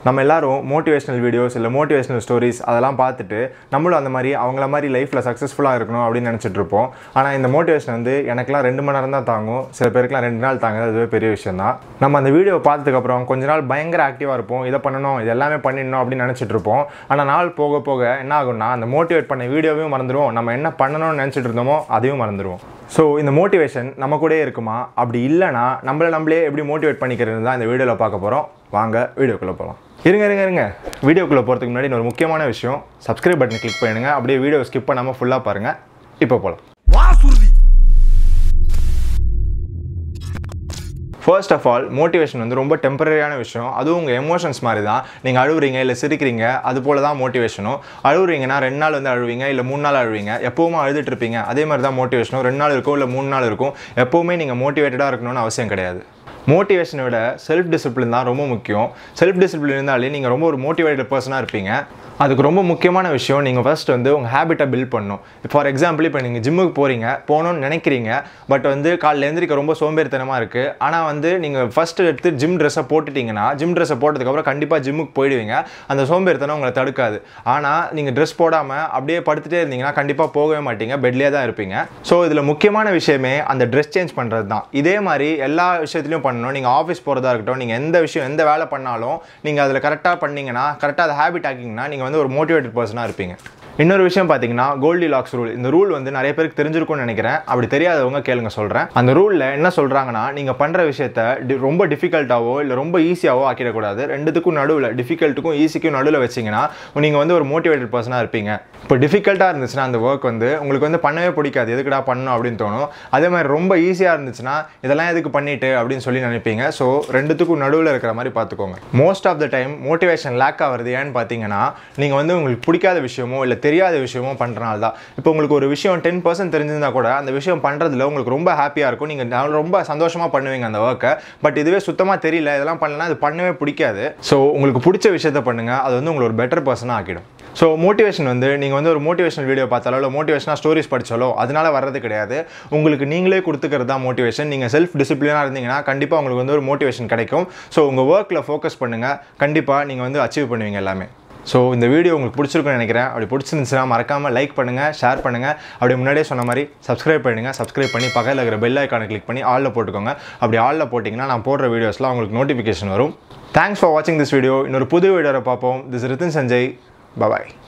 நம்ம எல்லாரும் motivational videos இல்லை மோட்டிவேஷனல் ஸ்டோரிஸ் அதெல்லாம் பார்த்துட்டு நம்மளும் அந்த மாதிரி அவங்கள மாதிரி லைஃப்பில் சக்ஸஸ்ஃபுல்லாக இருக்கணும் அப்படின்னு நினச்சிட்டு இருப்போம் ஆனால் இந்த மோட்டிவேஷன் வந்து எனக்குலாம் ரெண்டு மணி நேரம் தான் தாங்கும் சில பேருக்குலாம் ரெண்டு நாள் தாங்குது அதுவே பெரிய விஷயம் தான் நம்ம அந்த வீடியோ பார்த்ததுக்கப்புறம் கொஞ்ச நாள் பயங்கர ஆக்டிவாக இருப்போம் இதை பண்ணணும் இது எல்லாமே பண்ணிடணும் அப்படின்னு நினச்சிட்டு இருப்போம் ஆனால் நாள் போக போக என்ன ஆகும்னா அந்த மோட்டிவேட் பண்ண வீடியோவையும் மறந்துடுவோம் நம்ம என்ன பண்ணணும்னு நினச்சிட்டு இருந்தோமோ அதையும் மறந்துடுவோம் ஸோ இந்த மோட்டிவேஷன் நம்ம கூடயே இருக்குமா அப்படி இல்லைனா நம்மளை நம்மளே எப்படி மோட்டிவேட் பண்ணிக்கிறது தான் இந்த வீடியோவில் பார்க்க போகிறோம் வாங்க வீடியோக்குள்ளே போகலாம் இருங்க இருங்க இருங்க வீடியோக்குள்ளே போகிறதுக்கு முன்னாடி இன்னொரு முக்கியமான விஷயம் சப்ஸ்கிரைப் பட்டனை கிளிக் பண்ணுங்க அப்படியே வீடியோ ஸ்கிப் பண்ணாமல் ஃபுல்லாக பாருங்கள் இப்போ போகலாம் வாசுருதி ஃபர்ஸ்ட் ஆஃப் ஆல் மோட்டிவேஷன் வந்து ரொம்ப டெம்பரரியான விஷயம் அதுவும் உங்கள் எமோஷன்ஸ் மாதிரி தான் நீங்கள் அழுவுறீங்க இல்லை சிரிக்கிறீங்க அது போல தான் மோட்டிவேஷனும் அழுவுறீங்கன்னா ரெண்டு நாள் வந்து அழுவீங்க இல்லை மூணு நாள் அழுவீங்க எப்போவுமே அழுதுட்டு இருப்பீங்க அதே மாதிரி தான் மோட்டிவேஷனும் ரெண்டு நாள் இருக்கும் இல்லை மூணு நாள் இருக்கும் எப்போவுமே நீங்கள் மோட்டிவேட்டடாக இருக்கணும்னு அவசியம் கிடையாது மோட்டிவேஷனை விட செல்ஃப் டிசிப்ளின் தான் ரொம்ப முக்கியம் செல்ஃப் டிசிப்ளின் இருந்தாலே நீங்கள் ரொம்ப ஒரு மோட்டிவேட்டட் பர்சனாக இருப்பீங்க அதுக்கு ரொம்ப முக்கியமான விஷயம் நீங்கள் ஃபர்ஸ்ட் வந்து உங்கள் ஹேபிட்டை பில்ட் பண்ணணும் ஃபார் எக்ஸாம்பிள் இப்போ நீங்கள் ஜிம்முக்கு போகிறீங்க போகணும்னு நினைக்கிறீங்க பட் வந்து காலைல எழுந்திரிக்க ரொம்ப சோம்பேறித்தனமாக இருக்குது ஆனால் வந்து நீங்கள் ஃபர்ஸ்ட் எடுத்து ஜிம் ட்ரெஸ்ஸை போட்டுட்டீங்கன்னா ஜிம் ட்ரெஸ்ஸை போட்டதுக்கப்புறம் கண்டிப்பாக ஜிம்முக்கு போயிடுவீங்க அந்த சோம்பேறித்தனம் உங்களை தடுக்காது ஆனால் நீங்கள் ட்ரெஸ் போடாமல் அப்படியே படுத்துட்டே இருந்தீங்கன்னா கண்டிப்பாக போகவே மாட்டீங்க பெட்லேயே தான் இருப்பீங்க ஸோ இதில் முக்கியமான விஷயமே அந்த ட்ரெஸ் சேஞ்ச் பண்ணுறது தான் இதே மாதிரி எல்லா விஷயத்துலையும் பண்ணணும் நீங்கள் ஆஃபீஸ் போகிறதா இருக்கட்டும் நீங்கள் எந்த விஷயம் எந்த வேலை பண்ணாலும் நீங்கள் அதில் கரெக்டாக பண்ணீங்கன்னா கரெக்டாக அதை ஹேபிட் ஆக்கிங்கன்னா நீங்கள் வந்து ஒரு மோட்டிவேட்டட் பர்சனாக இருப்பீங்க இன்னொரு விஷயம் பார்த்தீங்கன்னா கோல்டி லாக்ஸ் ரூல் இந்த ரூல் வந்து நிறைய பேருக்கு தெரிஞ்சிருக்கும்னு நினைக்கிறேன் அப்படி தெரியாதவங்க கேளுங்க சொல்கிறேன் அந்த ரூலில் என்ன சொல்கிறாங்கன்னா நீங்கள் பண்ணுற விஷயத்த டி- ரொம்ப டிஃபிகல்ட்டாவோ இல்லை ரொம்ப ஈஸியாவோ ஆக்கிடக்கூடாது ரெண்டுத்துக்கும் நடுவில் டிஃபிகல்ட்டுக்கும் ஈஸிக்கும் நடுவில் வச்சிங்கன்னா நீங்கள் வந்து ஒரு மோட்டிவேட்டட் பர்சனாக இருப்பீங்க இப்போ டிஃபிகல்ட்டாக இருந்துச்சுன்னா அந்த ஒர்க் வந்து உங்களுக்கு வந்து பண்ணவே பிடிக்காது எதுக்குடா பண்ணணும் அப்படின்னு தோணும் அதே மாதிரி ரொம்ப ஈஸியாக இருந்துச்சுன்னா இதெல்லாம் எதுக்கு பண்ணிட்டு அப்படின்னு சொல்லி நினைப்பீங்க ஸோ ரெண்டுத்துக்கும் நடுவில் இருக்கிற மாதிரி பார்த்துக்கோங்க most of the time motivation lack ஆகிறது ஏன்னு பார்த்தீங்கன்னா நீங்கள் வந்து உங்களுக்கு பிடிக்காத விஷயமோ இல்லை தெரியாத விஷயமோ பண்ணுறனால தான் இப்போ உங்களுக்கு ஒரு விஷயம் டென் பர்சன்ட் தெரிஞ்சிருந்தா கூட அந்த விஷயம் பண்ணுறதுல உங்களுக்கு ரொம்ப ஹாப்பியாக இருக்கும் நீங்கள் ரொம்ப சந்தோஷமாக பண்ணுவீங்க அந்த ஒர்க்கை பட் இதுவே சுத்தமாக தெரியல இதெல்லாம் பண்ணலன்னா அது பண்ணவே பிடிக்காது ஸோ உங்களுக்கு பிடிச்ச விஷயத்த பண்ணுங்கள் அது வந்து உங்களை ஒரு பெட்டர் பர்சனாக ஆக்கிடும் ஸோ மோட்டிவேஷன் வந்து நீங்கள் வந்து ஒரு மோட்டிவேஷனல் வீடியோ பார்த்தாலோ இல்லை மோட்டிவேஷனாக ஸ்டோரிஸ் படிச்சாலோ அதனால வர்றது கிடையாது உங்களுக்கு நீங்களே கொடுத்துக்கிறது தான் மோட்டிவேஷன் நீங்கள் செல்ஃப் டிசிப்ளினாக இருந்தீங்கன்னா கண்டிப்பாக உங்களுக்கு வந்து ஒரு மோட்டிவேஷன் கிடைக்கும் ஸோ உங்கள் ஒர்க்கில் ஃபோக்கஸ் பண்ணுங்கள் கண்டிப்பாக நீங்கள் வந்து அச்சீவ் பண்ணுவீங்க எல்லாமே ஸோ இந்த வீடியோ உங்களுக்கு பிடிச்சிருக்குன்னு நினைக்கிறேன் அப்படி பிடிச்சிருந்துச்சுன்னா மறக்காமல் லைக் பண்ணுங்கள் ஷேர் பண்ணுங்கள் அப்படி முன்னாடியே சொன்ன மாதிரி சப்ஸ்கிரைப் பண்ணுங்கள் சப்ஸ்கிரைப் பண்ணி பக்கத்தில் இருக்கிற பெல் ஐக்கானை கிளிக் பண்ணி ஆலில் போட்டுக்கோங்க அப்படி ஆலில் போட்டிங்கன்னா நான் போடுற வீடியோஸ்லாம் உங்களுக்கு நோட்டிஃபிகேஷன் வரும் தேங்க்ஸ் ஃபார் வாட்சிங் திஸ் வீடியோ இன்னொரு புது வீடியோவை பார்ப்போம் திஸ் ரித்தன் சஞ்சய் பபாய்